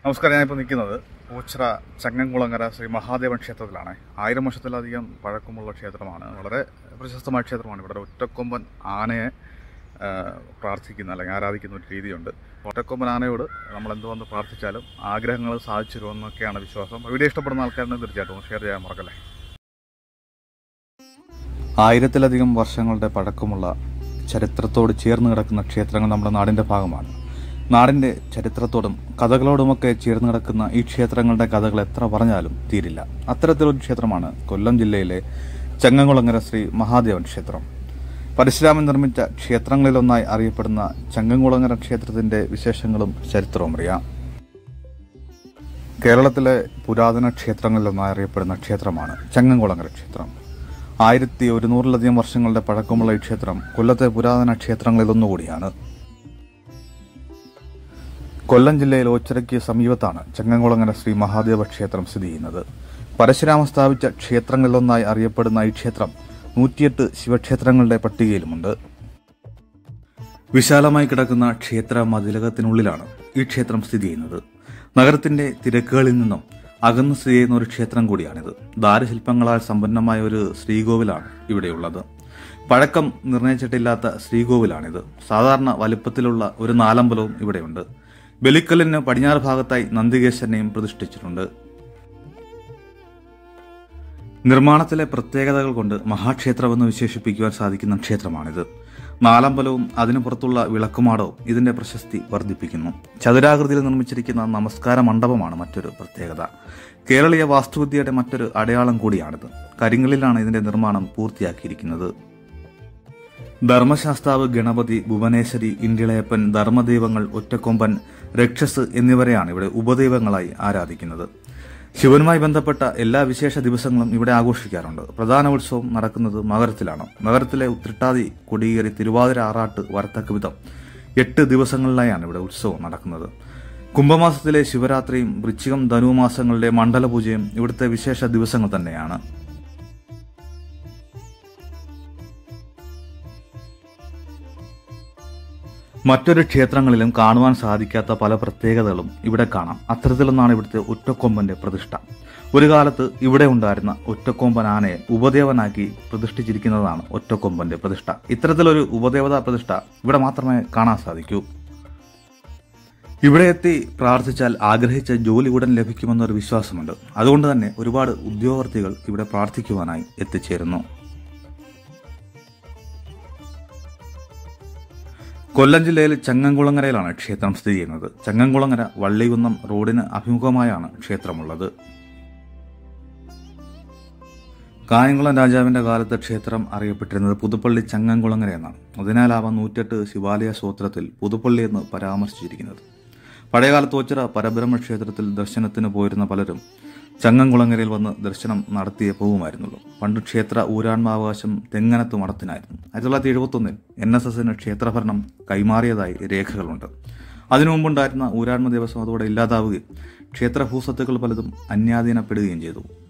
നമസ്കാരം ഞാനിപ്പോൾ നിൽക്കുന്നത് ഓച്ചിറ ചങ്ങൻകുളങ്ങര ശ്രീ മഹാദേവൻ ക്ഷേത്രത്തിലാണ് ആയിരം വർഷത്തിലധികം പഴക്കമുള്ള ക്ഷേത്രമാണ് വളരെ പ്രശസ്തമായ ക്ഷേത്രമാണ് ഇവിടെ ഒറ്റക്കൊമ്പൻ ആനയെ ആ, പ്രാർത്ഥിക്കുന്ന അല്ലെങ്കിൽ ആരാധിക്കുന്ന ഒരു രീതിയുണ്ട് ഒറ്റക്കൊമ്പൻ ആനയോട് നമ്മൾ എന്ത് വന്ന് പ്രാർത്ഥിച്ചാലും ആഗ്രഹങ്ങൾ സാധിച്ചു തരുമെന്നൊക്കെയാണ് വിശ്വാസം വീഡിയോ ഇഷ്ടപ്പെടുന്ന ആൾക്കാരുടെ തീർച്ചയായിട്ടും ഷെയർ ചെയ്യാൻ മറക്കല്ലേ ആയിരത്തിലധികം വർഷങ്ങളുടെ പഴക്കമുള്ള ചരിത്രത്തോട് ചേർന്ന് കിടക്കുന്ന ക്ഷേത്രങ്ങൾ നമ്മുടെ നാടിൻ്റെ ഭാഗമാണ് നാടിൻ്റെ ചരിത്രത്തോടും കഥകളോടുമൊക്കെ ചേർന്ന് കിടക്കുന്ന ഈ ക്ഷേത്രങ്ങളുടെ കഥകൾ എത്ര പറഞ്ഞാലും തീരില്ല അത്തരത്തിലൊരു ക്ഷേത്രമാണ് കൊല്ലം ജില്ലയിലെ ചങ്ങംകുളങ്ങര ശ്രീ മഹാദേവൻ ക്ഷേത്രം പരശുരാമൻ നിർമ്മിച്ച ക്ഷേത്രങ്ങളിലൊന്നായി അറിയപ്പെടുന്ന ചങ്ങംകുളങ്ങര ക്ഷേത്രത്തിന്റെ വിശേഷങ്ങളും ചരിത്രവും അറിയാം കേരളത്തിലെ പുരാതന ക്ഷേത്രങ്ങളിലൊന്നായി അറിയപ്പെടുന്ന ക്ഷേത്രമാണ് ചങ്ങംകുളങ്ങര ക്ഷേത്രം ആയിരത്തി ഒരുന്നൂറിലധികം വർഷങ്ങളുടെ പഴക്കമുള്ള ഈ ക്ഷേത്രം കൊല്ലത്തെ പുരാതന ക്ഷേത്രങ്ങളിലൊന്നുകൂടിയാണ് കൊല്ലം ജില്ലയിൽ ഓച്ചിറയ്ക്ക് സമീപത്താണ് ചങ്ങംകുളങ്ങര ശ്രീ മഹാദേവ ക്ഷേത്രം സ്ഥിതി ചെയ്യുന്നത് പരശുരാമ സ്ഥാപിച്ച ക്ഷേത്രങ്ങളിലൊന്നായി അറിയപ്പെടുന്ന ഈ ക്ഷേത്രം നൂറ്റിയെട്ട് ശിവക്ഷേത്രങ്ങളുടെ പട്ടികയിലുമുണ്ട് വിശാലമായി കിടക്കുന്ന ക്ഷേത്ര മതിലകത്തിനുള്ളിലാണ് ഈ ക്ഷേത്രം സ്ഥിതി ചെയ്യുന്നത് നഗരത്തിന്റെ തിരക്കുകളിൽ നിന്നും അകന്ന് സ്ഥിതി ചെയ്യുന്ന ഒരു ക്ഷേത്രം കൂടിയാണിത് ദാരുശില്പങ്ങളാൽ സമ്പന്നമായ ഒരു ശ്രീകോവിലാണ് ഇവിടെയുള്ളത് പഴക്കം നിർണയിച്ചിട്ടില്ലാത്ത ശ്രീകോവിലാണിത് സാധാരണ വലിപ്പത്തിലുള്ള ഒരു നാലമ്പലവും ഇവിടെയുണ്ട് ബലിക്കല്ലിന് പടിഞ്ഞാറ് ഭാഗത്തായി നന്ദികേശനെയും പ്രതിഷ്ഠിച്ചിട്ടുണ്ട് നിർമ്മാണത്തിലെ പ്രത്യേകതകൾ കൊണ്ട് മഹാക്ഷേത്രമെന്ന് വിശേഷിപ്പിക്കുവാൻ സാധിക്കുന്ന ക്ഷേത്രമാണിത് നാലമ്പലവും അതിനു പുറത്തുള്ള വിളക്കുമാടവും ഇതിന്റെ പ്രശസ്തി വർദ്ധിപ്പിക്കുന്നു ചതുരാകൃതിയിൽ നിർമ്മിച്ചിരിക്കുന്ന നമസ്കാര മണ്ഡപമാണ് മറ്റൊരു പ്രത്യേകത കേരളീയ വാസ്തുവിദ്യയുടെ മറ്റൊരു അടയാളം കൂടിയാണിത് കരിങ്കലിലാണ് ഇതിന്റെ നിർമ്മാണം പൂർത്തിയാക്കിയിരിക്കുന്നത് ധർമ്മശാസ്താവ് ഗണപതി ഭുവനേശ്വരി ഇണ്ടിളയപ്പൻ ധർമ്മദൈവങ്ങൾ ഒറ്റക്കൊമ്പൻ രക്ഷസ് എന്നിവരെയാണ് ഇവിടെ ഉപദൈവങ്ങളായി ആരാധിക്കുന്നത് ശിവനുമായി ബന്ധപ്പെട്ട എല്ലാ വിശേഷ ദിവസങ്ങളും ഇവിടെ ആഘോഷിക്കാറുണ്ട് പ്രധാന ഉത്സവം നടക്കുന്നത് മകരത്തിലാണ് മകരത്തിലെ ഉത്രട്ടാതി കൊടിയേറി തിരുവാതിര ആറാട്ട് വരത്തക്ക വിധം എട്ട് ദിവസങ്ങളിലായാണ് ഇവിടെ ഉത്സവം നടക്കുന്നത് കുംഭമാസത്തിലെ ശിവരാത്രിയും വൃശ്ചികം ധനുമാസങ്ങളിലെ മണ്ഡലപൂജയും ഇവിടുത്തെ വിശേഷ ദിവസങ്ങൾ തന്നെയാണ് മറ്റൊരു ക്ഷേത്രങ്ങളിലും കാണുവാൻ സാധിക്കാത്ത പല പ്രത്യേകതകളും ഇവിടെ കാണാം അത്തരത്തിലൊന്നാണ് ഇവിടുത്തെ ഒറ്റക്കൊമ്പന്റെ പ്രതിഷ്ഠ ഒരു കാലത്ത് ഇവിടെ ഉണ്ടായിരുന്ന ഒറ്റക്കൊമ്പൻ ആനയെ ഉപദേവനാക്കി പ്രതിഷ്ഠിച്ചിരിക്കുന്നതാണ് ഒറ്റക്കൊമ്പന്റെ പ്രതിഷ്ഠ ഇത്തരത്തിലൊരു ഉപദേവതാ പ്രതിഷ്ഠ ഇവിടെ മാത്രമേ കാണാൻ സാധിക്കൂ ഇവിടെ എത്തി പ്രാർത്ഥിച്ചാൽ ആഗ്രഹിച്ച ജോലി ഉടൻ ലഭിക്കുമെന്നൊരു വിശ്വാസമുണ്ട് അതുകൊണ്ട് തന്നെ ഒരുപാട് ഉദ്യോഗാർത്ഥികൾ ഇവിടെ പ്രാർത്ഥിക്കുവാനായി എത്തിച്ചേരുന്നു കൊല്ലം ജില്ലയിൽ ചങ്ങംകുളങ്ങരയിലാണ് ക്ഷേത്രം സ്ഥിതി ചെയ്യുന്നത് ചങ്ങംകുളങ്ങര വള്ളികുന്നം റോഡിന് അഭിമുഖമായാണ് ക്ഷേത്രമുള്ളത് കായംകുളം രാജാവിന്റെ കാലത്ത് ക്ഷേത്രം അറിയപ്പെട്ടിരുന്നത് പുതുപ്പള്ളി ചങ്ങംകുളങ്ങര എന്നാണ് അതിനാലാവാം നൂറ്റെട്ട് ശിവാലയ സ്തോത്രത്തിൽ പുതുപ്പള്ളി എന്ന് പരാമർശിച്ചിരിക്കുന്നത് പഴയകാലത്ത് ഓച്ചിറ പരബ്രഹ്മ ക്ഷേത്രത്തിൽ ദർശനത്തിന് പോയിരുന്ന പലരും ചങ്ങംകുളങ്ങരയിൽ വന്ന് ദർശനം നടത്തിയേ പോകുമായിരുന്നുള്ളൂ പണ്ട് ക്ഷേത്ര ഊരാൺമാവകാശം തെങ്ങനത്ത് മഠത്തിനായിരുന്നു ആയിരത്തി തൊള്ളായിരത്തി എഴുപത്തൊന്നിൽ എൻ എസ് എസിന് ക്ഷേത്രഭരണം കൈമാറിയതായി രേഖകളുണ്ട് അതിനു മുമ്പുണ്ടായിരുന്ന ഊരാൺമ ദേവസ്വം അതോടെ ഇല്ലാതാവുകയും ക്ഷേത്ര ഭൂസ്വത്തുക്കൾ പലതും അന്യാധീനപ്പെടുകയും ചെയ്തു